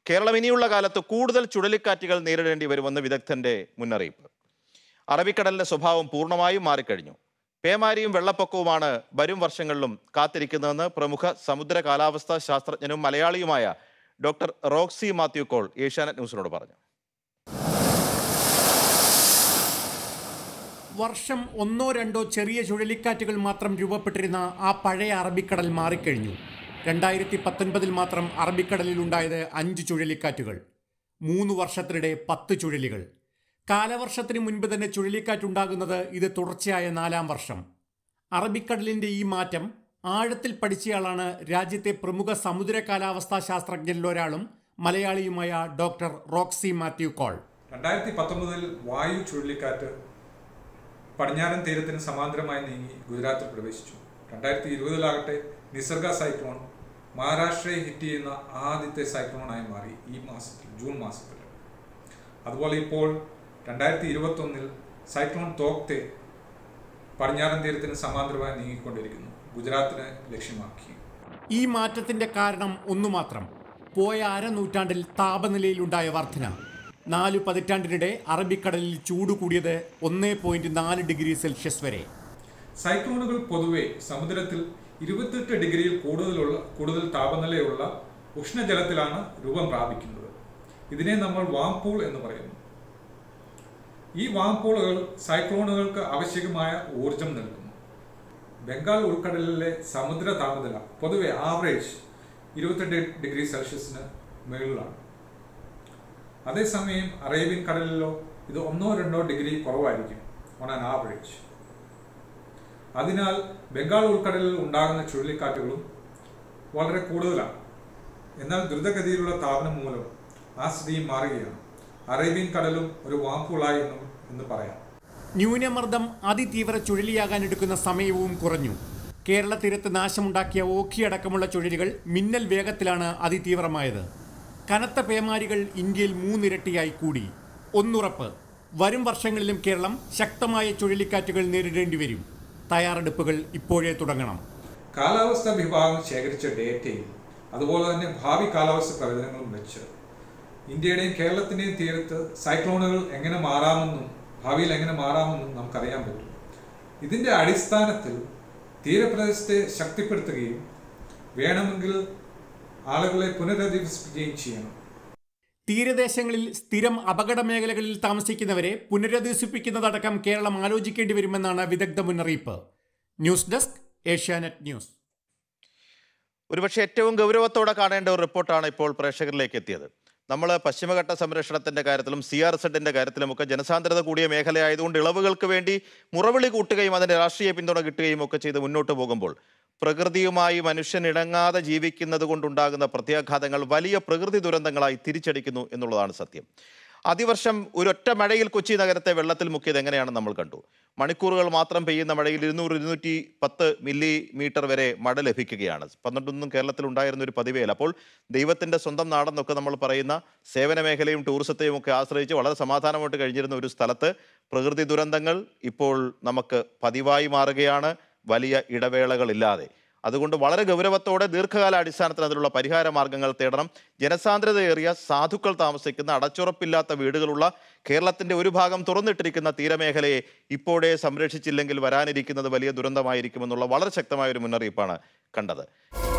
കേരളം ഇനിയുള്ള കാലത്ത് കൂടുതൽ ചുഴലിക്കാറ്റുകൾ നേരിടേണ്ടി വരുമെന്ന് വിദഗ്ധന്റെ മുന്നറിയിപ്പ് അറബിക്കടലിന്റെ സ്വഭാവം പൂർണ്ണമായും മാറിക്കഴിഞ്ഞു പേമാരിയും വെള്ളപ്പൊക്കവുമാണ് വരും വർഷങ്ങളിലും കാത്തിരിക്കുന്നതെന്ന് പ്രമുഖ സമുദ്ര കാലാവസ്ഥാ ശാസ്ത്രജ്ഞനും മലയാളിയുമായ ഡോക്ടർ റോക്സി മാത്യു കോൾ ഏഷ്യാനെറ്റ് ന്യൂസിനോട് പറഞ്ഞു വർഷം ഒന്നോ രണ്ടോ ചെറിയ ചുഴലിക്കാറ്റുകൾ മാത്രം രൂപപ്പെട്ടിരുന്ന ആ പഴയ അറബിക്കടൽ മാറിക്കഴിഞ്ഞു രണ്ടായിരത്തി പത്തൊൻപതിൽ മാത്രം അറബിക്കടലിൽ ഉണ്ടായത് അഞ്ച് ചുഴലിക്കാറ്റുകൾ മൂന്ന് വർഷത്തിനിടെ പത്ത് ചുഴലികൾ കാലവർഷത്തിന് മുൻപ് തന്നെ ചുഴലിക്കാറ്റുണ്ടാകുന്നത് ഇത് തുടർച്ചയായ നാലാം വർഷം അറബിക്കടലിന്റെ ഈ മാറ്റം ആഴത്തിൽ പഠിച്ചയാളാണ് രാജ്യത്തെ പ്രമുഖ സമുദ്ര കാലാവസ്ഥാ ശാസ്ത്രജ്ഞരിൽ ഒരാളും മലയാളിയുമായ ഡോക്ടർ റോക്സി മാത്യു കോൾ രണ്ടായിരത്തി പത്തൊമ്പതിൽ വായു ചുഴലിക്കാറ്റ് പടിഞ്ഞാറൻ തീരത്തിന് സമാന്തരമായി നീങ്ങി ഗുജറാത്തിൽ പ്രവേശിച്ചു രണ്ടായിരത്തി ഇരുപതിലാകട്ടെ നിസർഗ സൈക്ലോൺ മഹാരാഷ്ട്രയെ ഹിറ്റ് ചെയ്യുന്ന ആദ്യത്തെ സൈക്ലോണായി മാറി ഈ മാസത്തിൽ ജൂൺ മാസത്തിൽ അതുപോലെ ഇപ്പോൾ രണ്ടായിരത്തി ഇരുപത്തൊന്നിൽ സൈക്ലോൺ തോക്തെ പടിഞ്ഞാറൻ തീരത്തിന് സമാന്തരമായി നീങ്ങിക്കൊണ്ടിരിക്കുന്നു ഗുജറാത്തിനെ ലക്ഷ്യമാക്കി ഈ മാറ്റത്തിന്റെ കാരണം ഒന്നു മാത്രം പോയ അരനൂറ്റാണ്ടിൽ താപനിലയിലുണ്ടായ വർധന നാലു പതിറ്റാണ്ടിനിടെ അറബിക്കടലിൽ ചൂട് കൂടിയത് ഒന്നേ പോയിന്റ് നാല് ഡിഗ്രി സെൽഷ്യസ് വരെ സൈക്ലോണുകൾ പൊതുവെ സമുദ്രത്തിൽ ഇരുപത്തെട്ട് ഡിഗ്രിയിൽ കൂടുതലുള്ള കൂടുതൽ താപനിലയുള്ള ഉഷ്ണജലത്തിലാണ് രൂപം പ്രാപിക്കുന്നത് ഇതിനെ നമ്മൾ വാംപൂൾ എന്ന് പറയുന്നു ഈ വാംപൂളുകൾ സൈക്ലോണുകൾക്ക് ആവശ്യമായ ഊർജം നൽകുന്നു ബംഗാൾ ഉൾക്കടലിലെ സമുദ്ര താപനില പൊതുവെ ആവറേജ് ഇരുപത്തെട്ട് ഡിഗ്രി സെൽഷ്യസിന് മുകളിലാണ് അതേസമയം അറേബ്യൻ കടലിലോ ഇത് ഒന്നോ രണ്ടോ ഡിഗ്രി കുറവായിരിക്കും ഓൺ ആൻ ആവറേജ് അതിനാൽ ബംഗാൾ ഉൾക്കടലിൽ ഉണ്ടാകുന്ന ചുഴലിക്കാറ്റുകളും വളരെ കൂടുതലാണ് എന്നാൽ ദ്രുതഗതിയിലുള്ള താപനം മൂലം ആ സ്ഥിതി മാറുകയാണ് അറേബ്യൻ കടലും ഒരു വാമ്പുളായി എന്നും എന്ന് പറയാം ന്യൂനമർദ്ദം അതിതീവ്ര ചുഴലിയാകാൻ എടുക്കുന്ന സമയവും കുറഞ്ഞു കേരള തീരത്ത് നാശമുണ്ടാക്കിയ ഓഖി അടക്കമുള്ള ചുഴലികൾ മിന്നൽ വേഗത്തിലാണ് അതിതീവ്രമായത് കനത്ത പേമാരികൾ ഇന്ത്യയിൽ മൂന്നിരട്ടിയായി കൂടി ഒന്നുറപ്പ് വരും വർഷങ്ങളിലും കേരളം ശക്തമായ ചുഴലിക്കാറ്റുകൾ നേരിടേണ്ടി വരും തയ്യാറെടുപ്പുകൾ ഇപ്പോഴേ തുടങ്ങണം കാലാവസ്ഥാ വിഭാഗം ശേഖരിച്ച ഡേറ്റയും അതുപോലെ തന്നെ ഭാവി കാലാവസ്ഥ പ്രവചനങ്ങളും വെച്ച് ഇന്ത്യയുടെയും കേരളത്തിന്റെയും തീരത്ത് സൈക്ലോണുകൾ എങ്ങനെ മാറാമെന്നും ഭാവിയിൽ എങ്ങനെ മാറാമെന്നും നമുക്കറിയാൻ പറ്റും ഇതിന്റെ അടിസ്ഥാനത്തിൽ തീരപ്രദേശത്തെ ശക്തിപ്പെടുത്തുകയും വേണമെങ്കിൽ ആളുകളെ പുനരധിവസിപ്പിക്കുകയും ചെയ്യണം തീരദേശങ്ങളിൽ സ്ഥിരം അപകട മേഖലകളിൽ താമസിക്കുന്നവരെ പുനരധിവസിപ്പിക്കുന്നതടക്കം കേരളം ആലോചിക്കേണ്ടി വരുമെന്നാണ് വിദഗ്ധ മുന്നറിയിപ്പ് ന്യൂസ് ഡെസ്ക് ഏഷ്യാനെറ്റ് ന്യൂസ് ഒരുപക്ഷെ ഏറ്റവും ഗൗരവത്തോടെ കാണേണ്ട ഒരു റിപ്പോർട്ടാണ് ഇപ്പോൾ പ്രേക്ഷകരിലേക്ക് എത്തിയത് നമ്മൾ പശ്ചിമഘട്ട സംരക്ഷണത്തിന്റെ കാര്യത്തിലും സി ആർ സെഡിന്റെ കാര്യത്തിലുമൊക്കെ ജനസാന്ദ്രത കൂടിയ മേഖലയായതുകൊണ്ട് ഇളവുകൾക്ക് വേണ്ടി മുറവിളി കൂട്ടുകയും അതിന്റെ രാഷ്ട്രീയ പിന്തുണ കിട്ടുകയും ഒക്കെ ചെയ്ത് മുന്നോട്ട് പോകുമ്പോൾ പ്രകൃതിയുമായി മനുഷ്യൻ ഇണങ്ങാതെ ജീവിക്കുന്നത് കൊണ്ടുണ്ടാകുന്ന പ്രത്യാഘാതങ്ങൾ വലിയ പ്രകൃതി ദുരന്തങ്ങളായി തിരിച്ചടിക്കുന്നു എന്നുള്ളതാണ് സത്യം അതിവർഷം ഒരൊറ്റ മഴയിൽ കൊച്ചി നഗരത്തെ വെള്ളത്തിൽ മുക്കിയത് എങ്ങനെയാണെന്ന് നമ്മൾ കണ്ടു മണിക്കൂറുകൾ മാത്രം പെയ്യുന്ന മഴയിൽ ഇരുന്നൂറ് ഇരുന്നൂറ്റി പത്ത് മില്ലിമീറ്റർ വരെ മഴ ലഭിക്കുകയാണ് പന്ത്രണ്ടൊന്നും കേരളത്തിൽ ഉണ്ടായിരുന്ന ഒരു പതിവേല അപ്പോൾ ദൈവത്തിൻ്റെ സ്വന്തം നാടെന്നൊക്കെ നമ്മൾ പറയുന്ന സേവന മേഖലയും ടൂറിസത്തെയും ഒക്കെ ആശ്രയിച്ച് വളരെ സമാധാനമായിട്ട് കഴിഞ്ഞിരുന്ന ഒരു സ്ഥലത്ത് പ്രകൃതി ദുരന്തങ്ങൾ ഇപ്പോൾ നമുക്ക് പതിവായി മാറുകയാണ് വലിയ ഇടവേളകളില്ലാതെ അതുകൊണ്ട് വളരെ ഗൗരവത്തോടെ ദീർഘകാല അടിസ്ഥാനത്തിൽ അതിനുള്ള പരിഹാര മാർഗങ്ങൾ തേടണം ജനസാന്ദ്രതയേറിയ സാധുക്കൾ താമസിക്കുന്ന അടച്ചുറപ്പില്ലാത്ത വീടുകളുള്ള കേരളത്തിന്റെ ഒരു ഭാഗം തുറന്നിട്ടിരിക്കുന്ന തീരമേഖലയെ ഇപ്പോഴേ സംരക്ഷിച്ചില്ലെങ്കിൽ വരാനിരിക്കുന്നത് വലിയ ദുരന്തമായിരിക്കുമെന്നുള്ള വളരെ ശക്തമായ ഒരു മുന്നറിയിപ്പാണ് കണ്ടത്